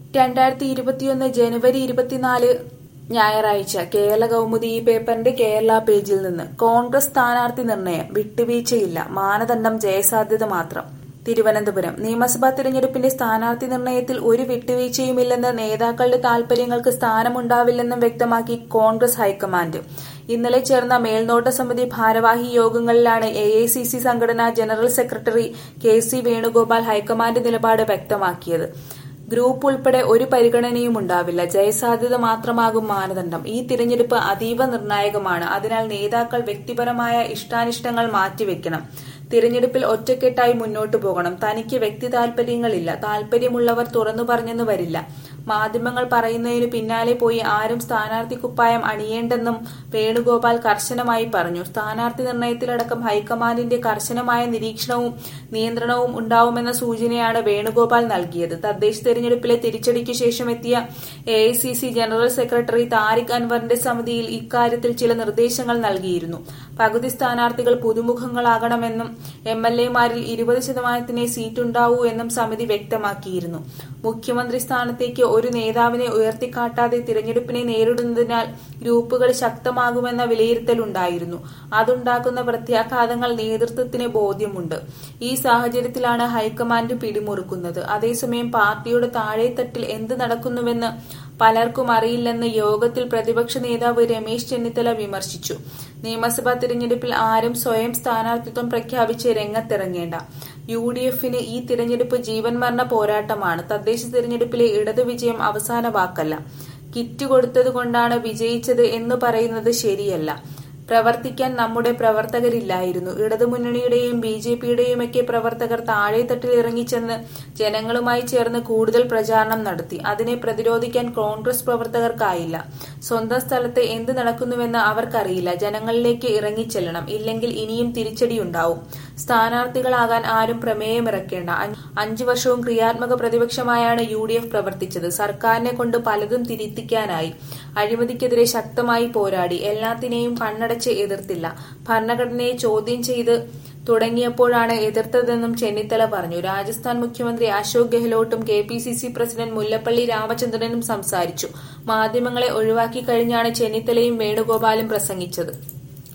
രണ്ടായിരത്തി ഇരുപത്തിയൊന്ന് ജനുവരി ഇരുപത്തിനാല് ഞായറാഴ്ച കേരള കൗമുദി ഈ പേപ്പറിന്റെ കേരള പേജിൽ നിന്ന് കോൺഗ്രസ് സ്ഥാനാർത്ഥി നിർണയം വിട്ടുവീഴ്ചയില്ല മാനദണ്ഡം ജയസാധ്യത മാത്രം തിരുവനന്തപുരം നിയമസഭാ തിരഞ്ഞെടുപ്പിന്റെ സ്ഥാനാർത്ഥി നിർണയത്തിൽ ഒരു വിട്ടുവീഴ്ചയുമില്ലെന്ന് നേതാക്കളുടെ താൽപര്യങ്ങൾക്ക് സ്ഥാനമുണ്ടാവില്ലെന്നും വ്യക്തമാക്കി കോൺഗ്രസ് ഹൈക്കമാൻഡ് ഇന്നലെ ചേർന്ന മേൽനോട്ട സമിതി ഭാരവാഹി യോഗങ്ങളിലാണ് എ ഐ സി സി സംഘടനാ general secretary K C Venugopal high command നിലപാട് വ്യക്തമാക്കിയത് ഗ്രൂപ്പ് ഉൾപ്പെടെ ഒരു പരിഗണനയും ഉണ്ടാവില്ല ജയസാധ്യത മാത്രമാകും മാനദണ്ഡം ഈ തിരഞ്ഞെടുപ്പ് അതീവ നിർണായകമാണ് അതിനാൽ നേതാക്കൾ വ്യക്തിപരമായ ഇഷ്ടാനിഷ്ടങ്ങൾ മാറ്റിവെക്കണം തിരഞ്ഞെടുപ്പിൽ ഒറ്റക്കെട്ടായി മുന്നോട്ടു പോകണം തനിക്ക് വ്യക്തി താൽപര്യങ്ങളില്ല താൽപര്യമുള്ളവർ തുറന്നു പറഞ്ഞെന്ന് വരില്ല മാധ്യമങ്ങൾ പറയുന്നതിനു പിന്നാലെ പോയി ആരും സ്ഥാനാർത്ഥി കുപ്പായം അണിയേണ്ടെന്നും വേണുഗോപാൽ കർശനമായി പറഞ്ഞു സ്ഥാനാർത്ഥി നിർണയത്തിലടക്കം ഹൈക്കമാൻഡിന്റെ കർശനമായ നിരീക്ഷണവും നിയന്ത്രണവും ഉണ്ടാവുമെന്ന സൂചനയാണ് വേണുഗോപാൽ നൽകിയത് തദ്ദേശ തെരഞ്ഞെടുപ്പിലെ തിരിച്ചടിക്കു ശേഷം എത്തിയ എ ജനറൽ സെക്രട്ടറി താരിഖ് അൻവറിന്റെ സമിതിയിൽ ഇക്കാര്യത്തിൽ ചില നിർദ്ദേശങ്ങൾ നൽകിയിരുന്നു പകുതി സ്ഥാനാർത്ഥികൾ പുതുമുഖങ്ങളാകണമെന്നും എം എൽ എമാരിൽ ഇരുപത് ശതമാനത്തിനെ സീറ്റുണ്ടാവൂ എന്നും സമിതി വ്യക്തമാക്കിയിരുന്നു മുഖ്യമന്ത്രി സ്ഥാനത്തേക്ക് ഒരു നേതാവിനെ ഉയർത്തിക്കാട്ടാതെ തിരഞ്ഞെടുപ്പിനെ നേരിടുന്നതിനാൽ ഗ്രൂപ്പുകൾ ശക്തമാകുമെന്ന വിലയിരുത്തലുണ്ടായിരുന്നു അതുണ്ടാക്കുന്ന പ്രത്യാഘാതങ്ങൾ നേതൃത്വത്തിന് ബോധ്യമുണ്ട് ഈ സാഹചര്യത്തിലാണ് ഹൈക്കമാൻഡ് പിടിമുറുക്കുന്നത് അതേസമയം പാർട്ടിയുടെ താഴെത്തട്ടിൽ എന്ത് നടക്കുന്നുവെന്ന് പലർക്കും അറിയില്ലെന്ന് യോഗത്തിൽ പ്രതിപക്ഷ നേതാവ് രമേശ് ചെന്നിത്തല വിമർശിച്ചു നിയമസഭാ തിരഞ്ഞെടുപ്പിൽ ആരും സ്വയം സ്ഥാനാർത്ഥിത്വം പ്രഖ്യാപിച്ച് രംഗത്തിറങ്ങേണ്ട യു ഡി എഫിന് ഈ തിരഞ്ഞെടുപ്പ് ജീവൻ മരണ പോരാട്ടമാണ് തദ്ദേശ തിരഞ്ഞെടുപ്പിലെ ഇടതു വിജയം അവസാന വാക്കല്ല കിറ്റ് കൊടുത്തതുകൊണ്ടാണ് വിജയിച്ചത് എന്ന് പറയുന്നത് ശരിയല്ല പ്രവർത്തിക്കാൻ നമ്മുടെ പ്രവർത്തകരില്ലായിരുന്നു ഇടതുമുന്നണിയുടെയും ബി ജെ പിയുടെയുമൊക്കെ പ്രവർത്തകർ താഴെത്തട്ടിൽ ഇറങ്ങിച്ചെന്ന് ജനങ്ങളുമായി ചേർന്ന് കൂടുതൽ പ്രചാരണം നടത്തി അതിനെ പ്രതിരോധിക്കാൻ കോൺഗ്രസ് പ്രവർത്തകർക്കായില്ല സ്വന്തം സ്ഥലത്ത് എന്ത് നടക്കുന്നുവെന്ന് അവർക്കറിയില്ല ജനങ്ങളിലേക്ക് ഇറങ്ങിച്ചെല്ലണം ഇല്ലെങ്കിൽ ഇനിയും തിരിച്ചടിയുണ്ടാവും സ്ഥാനാർത്ഥികളാകാൻ ആരും പ്രമേയമിറക്കേണ്ട അഞ്ചു വർഷവും ക്രിയാത്മക പ്രതിപക്ഷമായാണ് യു ഡി എഫ് പ്രവർത്തിച്ചത് സർക്കാരിനെ കൊണ്ട് പലതും തിരുത്തിക്കാനായി അഴിമതിക്കെതിരെ ശക്തമായി പോരാടി എല്ലാത്തിനെയും കണ്ണടച്ച് എതിർത്തില്ല ഭരണഘടനയെ ചോദ്യം ചെയ്ത് തുടങ്ങിയപ്പോഴാണ് എതിർത്തതെന്നും ചെന്നിത്തല പറഞ്ഞു രാജസ്ഥാൻ മുഖ്യമന്ത്രി അശോക് ഗെഹ്ലോട്ടും K P C C president Mullappally രാമചന്ദ്രനും സംസാരിച്ചു മാധ്യമങ്ങളെ ഒഴിവാക്കി കഴിഞ്ഞാണ് ചെന്നിത്തലയും വേണുഗോപാലും പ്രസംഗിച്ചത്